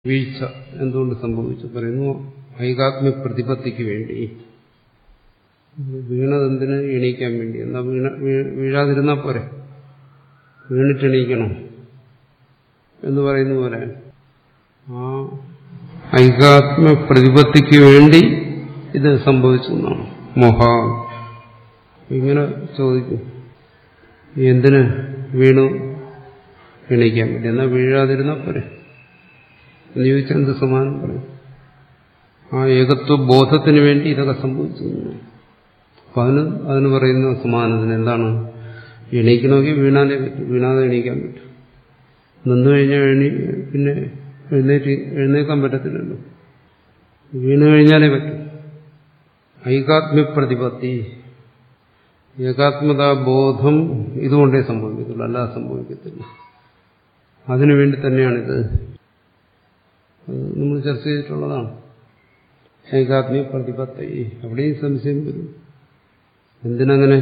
വീഴ്ച എന്തുകൊണ്ട് സംഭവിച്ചു പറയുന്നു ഐകാത്മ്യ പ്രതിപത്തിക്ക് വേണ്ടി വീണതെന്തിന് എണീക്കാൻ വേണ്ടി എന്നാ വീണ വീഴാതിരുന്നാ പോരെ വീണിട്ട് എണീക്കണം എന്ന് പറയുന്ന പോലെ ആ ഐകാത്മ്യ പ്രതിപത്തിക്ക് വേണ്ടി ഇത് സംഭവിച്ചു എന്നാണ് മോഹ ഇങ്ങനെ ചോദിക്കും എന്തിന് വീണു എണീക്കാൻ വേണ്ടി എന്നാ വീഴാതിരുന്നാ പോരെ എന്ന് ചോദിച്ചാൽ എന്ത് സമാനം പറയും ആ ഏകത്വ ബോധത്തിന് വേണ്ടി ഇതൊക്കെ സംഭവിച്ചു അപ്പൊ അതിന് അതിന് പറയുന്ന സമാനത്തിന് എന്താണ് എണീക്കണമെങ്കിൽ വീണാലേ പറ്റും വീണാതെ എണീക്കാൻ പറ്റും നിന്ന് കഴിഞ്ഞാൽ എണീ പിന്നെ എഴുന്നേറ്റ് എഴുന്നേക്കാൻ പറ്റത്തില്ലല്ലോ വീണ് കഴിഞ്ഞാലേ പറ്റും ഐകാത്മ്യ പ്രതിപത്തി ഏകാത്മതാ ബോധം ഇതുകൊണ്ടേ സംഭവിക്കത്തുള്ളൂ അല്ലാതെ സംഭവിക്കത്തില്ല അതിനുവേണ്ടി തന്നെയാണിത് നമ്മൾ ചർച്ച ചെയ്തിട്ടുള്ളതാണ് ഏകാത്മ്യ പ്രതിപത്തി അവിടെയും സംശയം വരും എന്തിനങ്ങനെ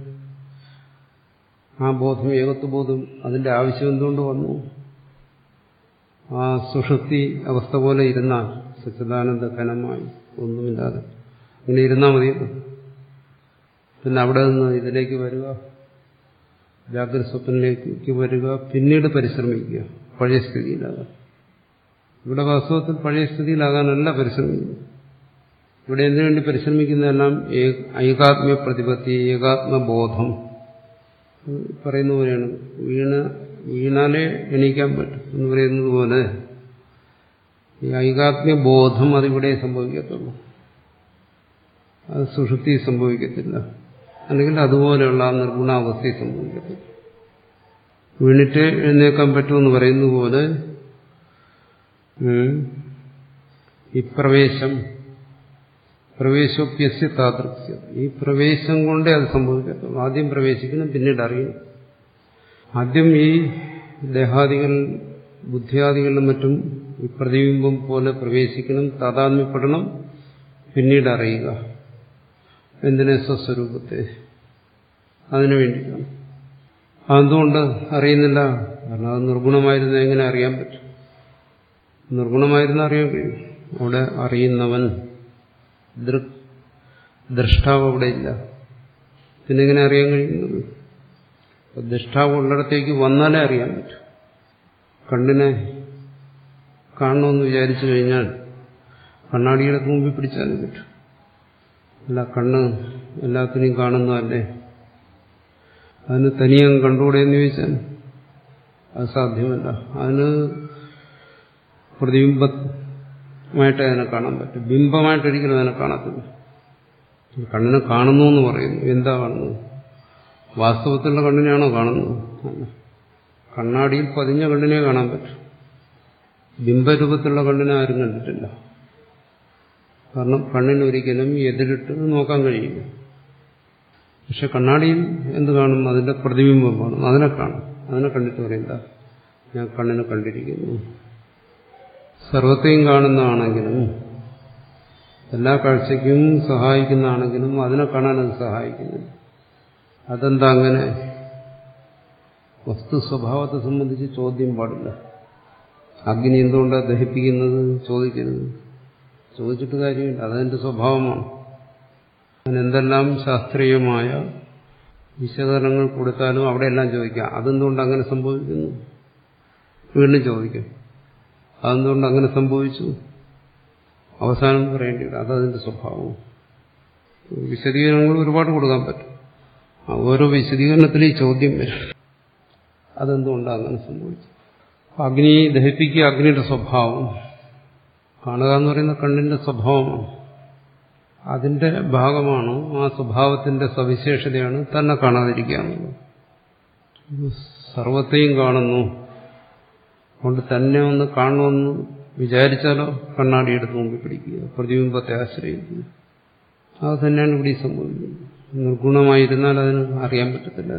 ആ ബോധം ഏകത്വബോധം അതിന്റെ ആവശ്യം എന്തുകൊണ്ട് വന്നു ആ സുഷുപ്തി അവസ്ഥ പോലെ ഇരുന്നാൽ സച്ചിദാനന്ദ ഘനമായി ഒന്നുമില്ലാതെ അങ്ങനെ ഇരുന്നാൽ മതി പിന്നെ അവിടെ നിന്ന് ഇതിലേക്ക് വരിക ജാഗ്രത സ്വപ്നിലേക്ക് വരിക പിന്നീട് പരിശ്രമിക്കുക പഴയ സ്ഥിതിയിലാകാൻ ഇവിടെ വാസ്തവത്തിൽ പഴയ സ്ഥിതിയിലാകാനല്ല പരിശ്രമിക്കുന്നത് ഇവിടെ എന്തിനുവേണ്ടി പരിശ്രമിക്കുന്നതെല്ലാം ഐകാത്മ്യ പ്രതിപത്തി ഏകാത്മബോധം പറയുന്ന പോലെയാണ് വീണ വീണാലേ എണീക്കാൻ പറ്റും എന്ന് പറയുന്നത് പോലെ ഈ ഐകാത്മ്യ ബോധം അതിവിടെ സംഭവിക്കത്തുള്ളൂ അത് സുഷുപ്തി സംഭവിക്കത്തില്ല അല്ലെങ്കിൽ അതുപോലെയുള്ള ആ നിർഗുണാവസ്ഥയിൽ സംഭവിക്കത്തില്ല വീണിട്ട് എഴുന്നേക്കാൻ പറ്റുമെന്ന് പറയുന്ന പോലെ ഈ പ്രവേശം പ്രവേശോപ്യസ്യ താതൃക്യം ഈ പ്രവേശം കൊണ്ടേ അത് സംഭവിക്കത്തുള്ളൂ ആദ്യം പ്രവേശിക്കണം പിന്നീട് അറിയണം ആദ്യം ഈ ദേഹാദികൾ ബുദ്ധിയാദികളിലും മറ്റും ഈ പ്രതിബിംബം പോലെ പ്രവേശിക്കണം താതാത്മ്യപ്പെടണം പിന്നീട് അറിയുക എന്തിനെ സ്വസ്വരൂപത്തെ അതിനു വേണ്ടിയിട്ടാണ് അതെന്തുകൊണ്ട് അറിയുന്നില്ല കാരണം അത് നിർഗുണമായിരുന്ന എങ്ങനെ അറിയാൻ പറ്റും നിർഗുണമായിരുന്ന അറിയാൻ കഴിയും അവിടെ അറിയുന്നവൻ ദൃക് ദ്രഷ്ടാവ് അവിടെ ഇല്ല പിന്നെ എങ്ങനെ അറിയാൻ കഴിയുന്നത് ദൃഷ്ടാവ് ഉള്ളിടത്തേക്ക് വന്നാലേ അറിയാൻ പറ്റും കണ്ണിനെ കാണണമെന്ന് വിചാരിച്ചു കഴിഞ്ഞാൽ കണ്ണാടിയുടെ മുമ്പിൽ പിടിച്ചാലും പറ്റും അല്ല കണ്ണ് എല്ലാത്തിനെയും കാണുന്നതല്ലേ അതിന് തനിയം കണ്ടുകൂടെ എന്ന് ചോദിച്ചാൽ അത് സാധ്യമല്ല അതിന് പ്രതിബിംബമായിട്ട് അതിനെ കാണാൻ പറ്റും ബിംബമായിട്ട് ഒരിക്കലും അതിനെ കാണത്തില്ല കണ്ണിനെ കാണുന്നു എന്ന് പറയുന്നു എന്താ കാണുന്നത് വാസ്തവത്തിലുള്ള കണ്ണിനെയാണോ കാണുന്നത് കണ്ണാടിയിൽ പതിഞ്ഞ കണ്ണിനെ കാണാൻ പറ്റും ബിംബരൂപത്തിലുള്ള കണ്ണിനെ ആരും കണ്ടിട്ടില്ല കാരണം കണ്ണിനൊരിക്കലും എതിരിട്ട് നോക്കാൻ കഴിയില്ല പക്ഷെ കണ്ണാടിയിൽ എന്ത് കാണും അതിന്റെ പ്രതിബിംബം കാണും അതിനെ കാണും അതിനെ കണ്ടിട്ട് പറയണ്ട ഞാൻ കണ്ണിനെ കണ്ടിരിക്കുന്നു സർവത്തെയും കാണുന്നതാണെങ്കിലും എല്ലാ കാഴ്ചയ്ക്കും സഹായിക്കുന്നതാണെങ്കിലും അതിനെ കാണാൻ അത് സഹായിക്കുന്നില്ല അതെന്താ അങ്ങനെ വസ്തു സ്വഭാവത്തെ സംബന്ധിച്ച് ചോദ്യം പാടില്ല അഗ്നി എന്തുകൊണ്ടാണ് ദഹിപ്പിക്കുന്നത് ചോദിക്കരുത് ചോദിച്ചിട്ട് കാര്യമില്ല അതതിന്റെ സ്വഭാവമാണ് അതിനെന്തെല്ലാം ശാസ്ത്രീയമായ വിശകലനങ്ങൾ കൊടുത്താലും അവിടെയെല്ലാം ചോദിക്കാം അതെന്തുകൊണ്ട് അങ്ങനെ സംഭവിക്കുന്നു വീണ്ടും ചോദിക്കും അതെന്തുകൊണ്ട് അങ്ങനെ സംഭവിച്ചു അവസാനം പറയേണ്ടി വരും അതതിന്റെ സ്വഭാവം വിശദീകരണങ്ങൾ ഒരുപാട് കൊടുക്കാൻ പറ്റും ഓരോ വിശദീകരണത്തിലും ഈ ചോദ്യം വരും അതെന്തുകൊണ്ടാണ് അങ്ങനെ സംഭവിച്ചു അഗ്നി ദഹിപ്പിക്കുക അഗ്നിയുടെ സ്വഭാവം കാണുക എന്ന് പറയുന്ന കണ്ണിന്റെ സ്വഭാവമാണ് അതിന്റെ ഭാഗമാണ് ആ സ്വഭാവത്തിന്റെ സവിശേഷതയാണ് തന്നെ കാണാതിരിക്കുക എന്നുള്ളത് സർവത്തെയും കാണുന്നു അതുകൊണ്ട് തന്നെ ഒന്ന് കാണണമെന്ന് വിചാരിച്ചാലോ കണ്ണാടി എടുത്ത് മുമ്പിൽ പിടിക്കുക പ്രതിബിംബത്തെ ആശ്രയിക്കുക അത് തന്നെയാണ് ഇവിടെ സംഭവിക്കുന്നത് നിർഗുണമായിരുന്നാൽ അതിന് അറിയാൻ പറ്റത്തില്ല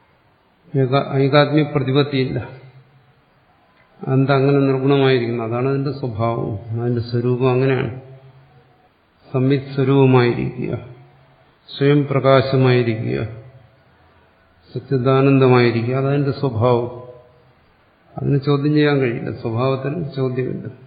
ഐകാത്മ്യ പ്രതിപത്തിയില്ല എന്താ അങ്ങനെ നിർഗുണമായിരിക്കുന്നു അതാണ് അതിന്റെ സ്വഭാവം അതിന്റെ സ്വരൂപം അങ്ങനെയാണ് സംവിത് സ്വരൂപമായിരിക്കുക സ്വയം പ്രകാശമായിരിക്കുക സച്ചിദാനന്ദമായിരിക്കുക അതതിന്റെ സ്വഭാവം അതിന് ചോദ്യം ചെയ്യാൻ കഴിയില്ല സ്വഭാവത്തിന് ചോദ്യമില്ല